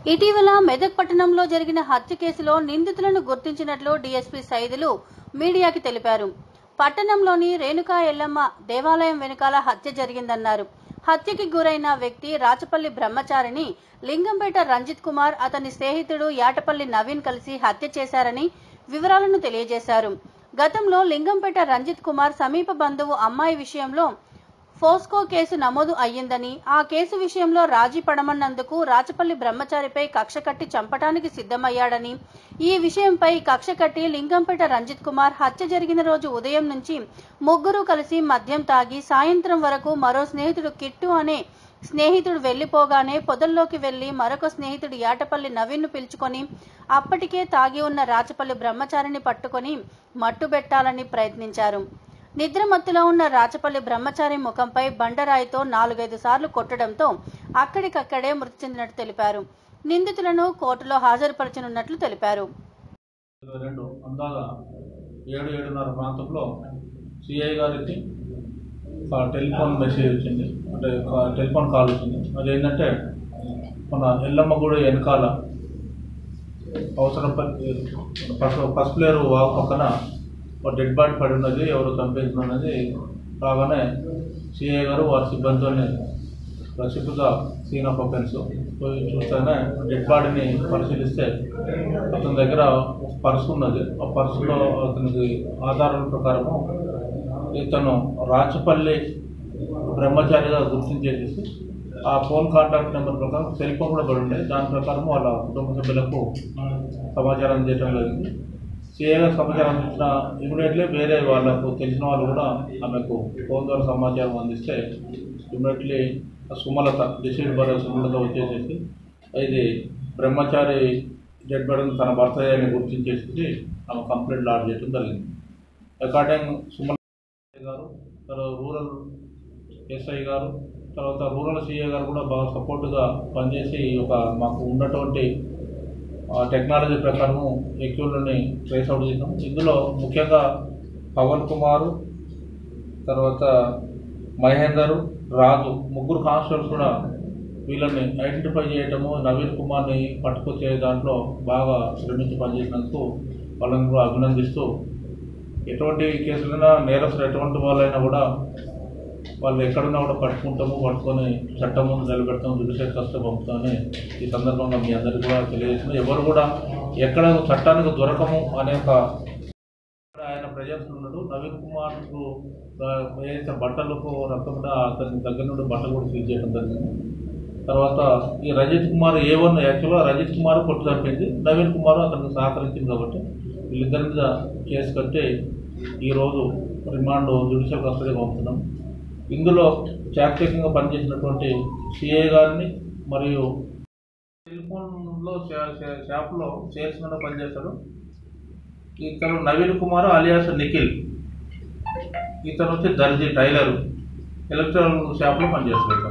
ఇటీవల మెదక్ పట్టణంలో జరిగిన హత్య కేసులో నిందితులను గుర్తించినట్లు డీఎస్పీ సైదులు మీడియాకి తెలిపారు పట్టణంలోని రేణుకా ఎల్లమ్మ దేవాలయం వెనుకాల హత్య జరిగిందన్నారు హత్యకి గురైన వ్యక్తి రాచపల్లి బ్రహ్మచారిని లింగంపేట రంజిత్ కుమార్ అతని స్నేహితుడు యాటపల్లి నవీన్ కలిసి హత్య చేశారని వివరాలను తెలియజేశారు గతంలో లింగంపేట రంజిత్ కుమార్ సమీప బంధువు అమ్మాయి విషయంలో ఫోస్కో కేసు నమోదు అయ్యిందని ఆ కేసు విషయంలో రాజీ పడమన్నందుకు రాచపల్లి బ్రహ్మచారిపై కక్ష కట్టి చంపటానికి సిద్ధమయ్యాడని ఈ విషయంపై కక్ష కట్టి లింగంపేట రంజిత్ కుమార్ హత్య జరిగిన రోజు ఉదయం నుంచి ముగ్గురు కలిసి మద్యం తాగి సాయంత్రం వరకు మరో స్నేహితుడు కిట్టు అనే స్నేహితుడు వెళ్లిపోగానే పొదల్లోకి వెళ్లి మరొక స్నేహితుడు యాటపల్లి నవీన్ను పిలుచుకొని అప్పటికే తాగి ఉన్న రాచపల్లి బ్రహ్మచారిని పట్టుకొని మట్టుబెట్టాలని ప్రయత్నించారు నిద్రమత్తులో ఉన్న రాచపల్లి బ్రహ్మచారి ముఖంపై బండరాయితో నాలుగైదు సార్లు కొట్టడంతో అక్కడికక్కడే మృతి చెందినట్టు తెలిపారు నిందితులను కోర్టులో హాజరుపరచనున్నట్లు తెలిపారు ఇరవై రెండు అందాల ఏడు ఏడున్నర ప్రాంతంలో సిఐ గారికి ఒక టెలిఫోన్ మెసేజ్ వచ్చింది అంటే ఒక టెలిఫోన్ కాల్ వచ్చింది అది ఏంటంటే మన ఎల్లమ్మ గుడి వెనకాల అవసరం ప- పసు పసుపులేరు వాగు పక్కన ఒక డెడ్ బాడీ పడి ఉన్నది ఎవరు చంపేస్తున్నది రాగానే సిఐ గారు వారి సిబ్బందితో రసిపుగా సీన్ ఆఫ్ అఫెన్స్ పోయి చూస్తేనే డెడ్ బాడీని పరిశీలిస్తే అతని దగ్గర ఒక పర్సు ఉన్నది ఆ పర్సులో అతనికి ఆధారాల ప్రకారము ఇతను రాచపల్లి బ్రహ్మచారిగా గుర్తించేసేసి ఆ ఫోన్ కాంటాక్ట్ నెంబర్ ప్రకారం సెల్ ఫోన్ కూడా పడి ఉండేది దాని ప్రకారం వాళ్ళ కుటుంబ సభ్యులకు సమాచారం చేయడం జరిగింది సిఏగా సమాచారం ఇచ్చిన ఇమీడియట్లీ వేరే వాళ్ళకు తెలిసిన వాళ్ళు కూడా ఆమెకు ఫోన్ ద్వారా సమాచారం అందిస్తే ఇమీడియట్లీ సుమలత డిసైడ్ బరే సుమలత వచ్చేసేసి ఇది బ్రహ్మచారి డెడ్ బాడీని తన భర్త అని గుర్తించేసి ఆమె కంప్లైంట్ లాడ్ చేయడం జరిగింది అకార్డింగ్ సుమలత గారు తర్వాత రూరల్ ఎస్ఐ గారు తర్వాత రూరల్ సిఏ గారు కూడా బాగా సపోర్ట్గా పనిచేసి ఒక మాకు ఉన్నటువంటి ఆ టెక్నాలజీ ప్రకారము ఎక్యూల్ని ట్రేస్ అవుట్ చేసాం ఇందులో ముఖ్యంగా పవన్ కుమారు తర్వాత మహేందర్ రాజు ముగ్గురు కానిస్టేబుల్స్ కూడా వీళ్ళని ఐడెంటిఫై చేయటము నవీన్ కుమార్ని పట్టుకొచ్చే దాంట్లో బాగా శ్రమించి పనిచేసినందుకు వాళ్ళని కూడా అభినందిస్తూ ఎటువంటి కేసులైనా నేరస్తులు ఎటువంటి వాళ్ళైనా కూడా వాళ్ళు ఎక్కడున్నా కూడా పట్టుకుంటాము పట్టుకొని చట్టం ముందు నిలబెడతాము జుడిషియల్ కష్టం పంపుతామని ఈ సందర్భంగా మీ అందరికీ కూడా తెలియజేస్తున్నాం ఎవరు కూడా ఎక్కడ చట్టానికి దొరకము అనే ఒక ఆయన ప్రజెన్స్ ఉన్నాడు నవీన్ కుమార్కు ఆ, ఏదైతే బట్టలకు రక్తం ఉంటే అతని దగ్గర నుండి బట్టలు కూడా సీజ్ చేయడం జరిగింది తర్వాత ఈ రజిత్ కుమార్ ఏ వన్ యాక్చువల్గా రజిత్ కుమార్ కొట్టు చంపింది నవీన్ కుమార్ అతనికి సహకరించింది కాబట్టి వీళ్ళిద్దరి మీద కేసు కట్టి ఈరోజు రిమాండ్ జ్యుడిషియల్ కస్టడీ పంపుతున్నాం ఇందులో చాకచక్యంగా పనిచేసినటువంటి సిఐ గారిని మరియు టెలిఫోన్లో షా- షా- షాప్లో సేల్స్మెన్గా పనిచేస్తాడు ఇతను నవీన్ కుమార్ అలియాస్ నిఖిల్ ఇతను వచ్చి దర్జీ టైలర్ ఎలక్ట్రానిక్ షాప్లో పనిచేస్తాడు ఇతను.